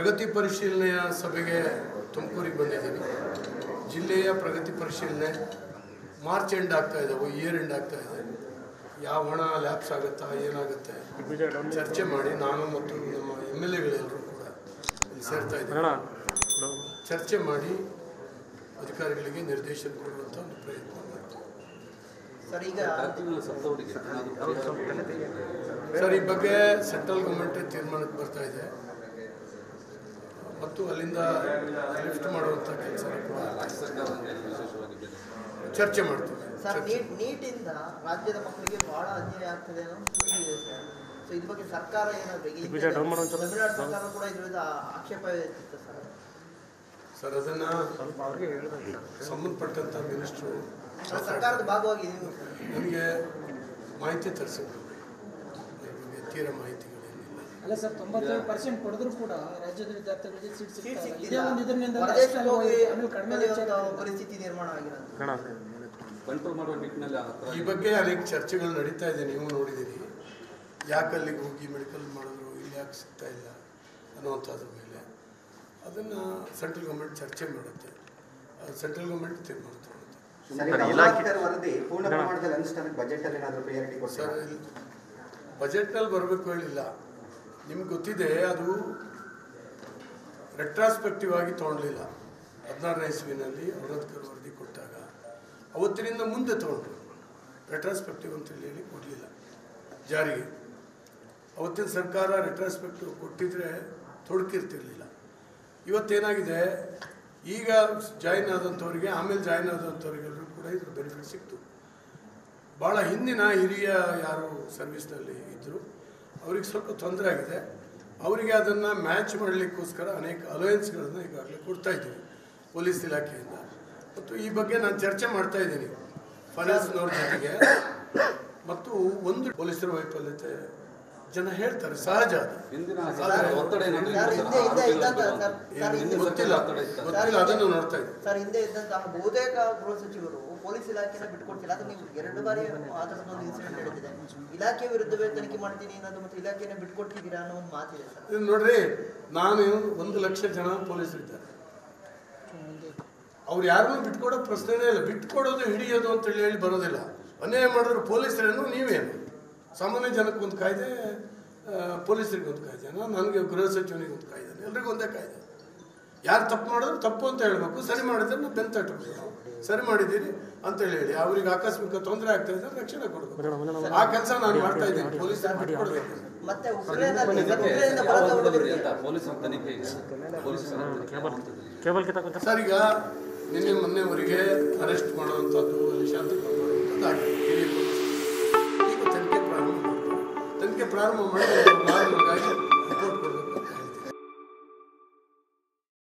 ಪ್ರಗತಿ ಪರಿಶೀಲನೆಯ ಸಭೆಗೆ ತುಮಕೂರಿಗೆ ಬಂದಿದ್ದೀನಿ ಜಿಲ್ಲೆಯ ಪ್ರಗತಿ ಪರಿಶೀಲನೆ ಮಾರ್ಚ್ ಎಂಡ್ ಆಗ್ತಾ ಇದೆ ಇಯರ್ ಎಂಡ್ ಆಗ್ತಾ ಇದೆ ಯಾವ ಹಣ ಲ್ಯಾಪ್ಸ್ ಆಗುತ್ತಾ ಏನಾಗುತ್ತೆ ಚರ್ಚೆ ಮಾಡಿ ನಾನು ಮತ್ತು ನಮ್ಮ ಎಮ್ ಎಲ್ ಎಗಳೆಲ್ಲರೂ ಕೂಡ ಇಲ್ಲಿ ಸೇರ್ತಾ ಇದ್ದೀವಿ ಚರ್ಚೆ ಮಾಡಿ ಅಧಿಕಾರಿಗಳಿಗೆ ನಿರ್ದೇಶನ ಕೊಡುವಂಥ ಒಂದು ಪ್ರಯತ್ನ ಮಾಡ್ತೀವಿ ಸರ್ ಈಗ ಸರ್ ಈ ಬಗ್ಗೆ ಸೆಂಟ್ರಲ್ ಗೌರ್ಮೆಂಟ್ ತೀರ್ಮಾನಕ್ಕೆ ಬರ್ತಾ ಇದೆ ಮತ್ತು ಅಲ್ಲಿಂದ ಲಿಫ್ಟ್ ಮಾಡುವಂಥ ಕೆಲಸ ಕೂಡ ಚರ್ಚೆ ಮಾಡ್ತೀವಿ ಸರ್ ಚರ್ಚೆ. ನೀಟ್ ನೀಟಿಂದ ರಾಜ್ಯದ ಮಕ್ಕಳಿಗೆ ಬಹಳ ಅನ್ಯಾಯ ಆಗ್ತದೆ ಅನ್ನೋ ಸುದ್ದಿ ಇದೆ ಸರ್ ಸೊ ಇದ್ರ ಬಗ್ಗೆ ಸರ್ಕಾರ ಏನಾದ್ರು ಈಗ ಹಿಂದೆ ತಮಿಳ್ನಾಡು ಸರ್ಕಾರ ಕೂಡ ಇದ್ರ ವಿರುದ್ಧ ಆಕ್ಷೇಪ ಎತ್ತಿತ್ತು ಸರ್ ಸರ್ ಅದನ್ನ ಸಂಬಂಧಪಟ್ಟಂತ ಮಿನಿಸ್ಟ್ರು ಅದು ಸರ್ಕಾರದ ಭಾಗವಾಗಿ ನೀವು ನನಗೆ ಮಾಹಿತಿ ತರಿಸಿದ್ರು ಅದ್ರ ಬಗ್ಗೆ ತೀರ ಮಾಹಿತಿಗಳೇನಿಲ್ಲ ಅಲ್ಲ ಸರ್ ತೊಂಬತ್ತೇಳು ಪರ್ಸೆಂಟ್ ಪಡೆದ್ರು ಕೂಡ ರಾಜ್ಯದ ವಿದ್ಯಾರ್ಥಿಗಳಿಗೆ ಸೀಟ್ ಸೀಟ್ ಸಿಗ್ತಾ ಇಲ್ಲ. ಸಿಗ್ತಿಲ್ಲ. ಇದೇ ಒಂದು ಇದರಿಂದ ಹೊರದೇಶಕ್ಕೆ ಹೋಗಿ ಆಮೇಲೆ ಕಡಿಮೆ ಕಲಿಯುವಂತ ಪರಿಸ್ಥಿತಿ ನಿರ್ಮಾಣ ಆಗಿರೋದು ಕಂಟ್ರೋಲ್ ಮಾಡುವ ನಿಟ್ಟಿನಲ್ಲಿ ಆ ಥರ ಈ ಬಗ್ಗೆ ಅನೇಕ ಚರ್ಚೆಗಳು ನಡೀತಾ ಇದೆ ನೀವು ನೋಡಿದ್ದೀರಿ ಯಾಕೆ ಅಲ್ಲಿಗೆ ಹೋಗಿ ಮೆಡಿಕಲ್ ಮಾಡಿದ್ರು ಇಲ್ಲಿ ಯಾಕೆ ಸಿಗ್ತಾ ಇಲ್ಲ ಅನ್ನುವಂಥದ್ರ ಮೇಲೆ ಅದನ್ನು ಸೆಂಟ್ರಲ್ ಗೌರ್ಮೆಂಟ್ ಚರ್ಚೆ ಮಾಡುತ್ತೆ ಸೆಂಟ್ರಲ್ ಗೌರ್ಮೆಂಟ್ ತೀರ್ಮಾನ ತಗೊಳುತ್ತೆ ಸರ್, ಈಗ ಅಮಾತ್ಯರ ವರದಿ ಪೂರ್ಣ ಪ್ರಮಾಣದಲ್ಲಿ ಅನುಷ್ಠಾನಕ್ಕೆ ಬಜೆಟ್ ಅಲ್ಲಿ ಏನಾದರೂ ಪ್ರಿಯಾರಿಟಿ ಸರ್ ಕೊಡ್ತಾರೆ ಇಲ್ಲಿ ಬಜೆಟ್ನಲ್ಲಿ ಬರಬೇಕು ಹೇಳಿಲ್ಲ ನಿಮ್ಗೆ ಗೊತ್ತಿದೆ ಅದು ರೆಟ್ರಾಸ್ಪೆಕ್ಟಿವ್ ಆಗಿ ತೊಗೊಳ್ಲಿಲ್ಲ ಹದಿನಾರನೇ ಇಸ್ವಿನಲ್ಲಿ ಅಮೃತ್ಕರ್ ವರದಿ ಕೊಟ್ಟಾಗ ಅವತ್ತಿನಿಂದ ಮುಂದೆ ತೊಗೊಂಡ್ರು ರೆಟ್ರಾಸ್ಪೆಕ್ಟಿವ್ ಅಂತೇಳಿ ಹೇಳಿ ಕೊಡಲಿಲ್ಲ ಜಾರಿಗೆ ಅವತ್ತಿನ ಸರ್ಕಾರ ರೆಟ್ರಾಸ್ಪೆಕ್ಟಿವ್ ಕೊಟ್ಟಿದ್ರೆ ತೊಡಕಿರ್ತಿರ್ಲಿಲ್ಲ ಇವತ್ತೇನಾಗಿದೆ ಈಗ ಜಾಯಿನ್ ಆದಂಥವ್ರಿಗೆ ಆಮೇಲೆ ಜಾಯಿನ್ ಆದಂಥವ್ರಿಗೆಲ್ಲರೂ ಕೂಡ ಇದ್ರ ಬೆನಿಫಿಟ್ ಸಿಕ್ತು ಭಾಳ ಹಿಂದಿನ ಹಿರಿಯ ಯಾರು ಸರ್ವಿಸ್ನಲ್ಲಿ ಇದ್ದರು ಅವ್ರಿಗೆ ಸ್ವಲ್ಪ ತೊಂದರೆ ಆಗಿದೆ ಅವರಿಗೆ ಅದನ್ನು ಮ್ಯಾಚ್ ಮಾಡಲಿಕ್ಕೋಸ್ಕರ ಅನೇಕ ಅಲೋಯನ್ಸ್ಗಳನ್ನು ಈಗಾಗಲೇ ಕೊಡ್ತಾ ಇದ್ದೀವಿ ಪೊಲೀಸ್ ಇಲಾಖೆಯಿಂದ ಮತ್ತು ಈ ಬಗ್ಗೆ ನಾನು ಚರ್ಚೆ ಮಾಡ್ತಾ ಇದ್ದೀನಿ ಫೈನಾನ್ಸ್ನವ್ರ ಜೊತೆಗೆ ಮತ್ತು ಒಂದು ಪೊಲೀಸರ ವೈಫಲ್ಯತೆ ಜನ ಹೇಳ್ತಾರೆ ಸಹಜ ಅದು ಹಿಂದಿನ ಆದರೆ ಒತ್ತಡ ಏನಾದ್ರು ಸರ್ ಇತ್ತು ಹಿಂದೆ ಸರ್? ಹಿಂದೆ ಆರು ಇದ್ದಂತ ತಿಂಗಳ ಸರ್ ಸರ್ ಹಿಂದೆ ಗೊತ್ತಿಲ್ಲ ಗೊತ್ತಿಲ್ಲ ಅದನ್ನು ನೋಡ್ತಾ ಇದ್ದೀನಿ ಸರ್ ಹಿಂದೆ ಇದ್ದಂತಹ ಬಹುತೇಕ ಗೃಹ ಸಚಿವರು ಪೊಲೀಸ್ ಇಲಾಖೆನ ಬಿಟ್ಕೊಡ್ತಿಲ್ಲ ಅದು ನೀವು ಎರಡು ಬಾರಿ ಆ ಥರದ ಒಂದು ಇನ್ಸಿಡೆಂಟ್ ನಡೆದಿದೆ ಇಲಾಖೆ ವಿರುದ್ಧವೇ ತನಿಖೆ ಮಾಡ್ತೀನಿ ಅನ್ನೋದು ಮತ್ತು ಇಲಾಖೆನ ಬಿಟ್ಕೊಡ್ತಿದ್ದೀರಾ ಅನ್ನೋ ಒಂದು ಮಾತಿದೆ ಸರ್ ಇದು ನೋಡ್ರಿ ನಾನು ಒಂದು ಲಕ್ಷ ಜನ ಪೊಲೀಸರಿದ್ದಾರೆ ಅವ್ರು ಯಾರನ್ನೂ ಬಿಟ್ಕೊಡೋ ಪ್ರಶ್ನೆನೇ ಇಲ್ಲ ಬಿಟ್ಕೊಡೋದು ಹಿಡಿಯೋದು ಅಂತೇಳಿ ಹೇಳಿ ಬರೋದಿಲ್ಲ ಅನ್ಯಾಯ ಮಾಡಿದ್ರು ಪೊಲೀಸರೇನು ನೀವೇನು ಸಾಮಾನ್ಯ ಜನಕ್ಕೆ ಒಂದು ಕಾಯ್ದೆ ಆ, ಪೊಲೀಸರಿಗೆ ಒಂದು ಕಾಯ್ದೆ ನನಗೆ ಗೃಹ ಸಚಿವನಿಗೆ ಒಂದು ಕಾಯ್ದೆ ಎಲ್ರಿಗೂ ಒಂದೇ ಕಾಯ್ದೆ ಯಾರು ತಪ್ಪು ಮಾಡಿದ್ರು ತಪ್ಪು ಅಂತ ಹೇಳ್ಬೇಕು ಸರಿ ಮಾಡಿದ್ರೆ ನಾವು ಬೆನ್ ತಟ್ಟಬೇಕು ಸರಿ ಮಾಡಿದ್ದೀರಿ ಅಂತೇಳಿ ಹೇಳಿ ಅವ್ರಿಗೆ ಆಕಸ್ಮಿಕ ತೊಂದರೆ ಆಗ್ತಾ ಇದ್ರೆ ರಕ್ಷಣೆ ಕೊಡಬೇಕು ಆ ಕೆಲಸ ನಾನು ಮಾಡ್ತಾ ಇದ್ದೀನಿ ಪೊಲೀಸರು ಬಿಟ್ಕೊಡ್ಬೇಕು ಮತ್ತೆ ಉಕ್ರೇನಲ್ಲಿ ಸರ್ ಇದಕ್ಕೆ ಉಕ್ರೇನಿಂದ ಯಾವ ಬರದ ಹಂತದಲ್ಲಿ ಹುಡುಗರಿಗೆ ಅಂತ ಪೊಲೀಸರ ತನಿಖೆ ಇದೆ ಪೊಲೀಸರ ತನಿಖೆ ಯಾವ ಹಂತದಲ್ಲಿ? ಸರ್ ಈಗ ನಿನ್ನೆ ಮೊನ್ನೆವರೆಗೆ ಅರೆಸ್ಟ್ ಮಾಡುವಂಥದ್ದು ಅಲ್ಲಿ ಶಾಂತಕರಣ ಮಾಡುವಂಥದ್ದು ಆಗಿದೆ ಹಿರಿಯ ಪೊಲೀಸರು. ಈಗ ತನಿಖೆ ಪ್ರಾರಂಭ ಮಾಡ್ತಾರೆ ತನಿಖೆ ಪ್ರಾರಂಭ ಮಾಡಿದ್ರೆ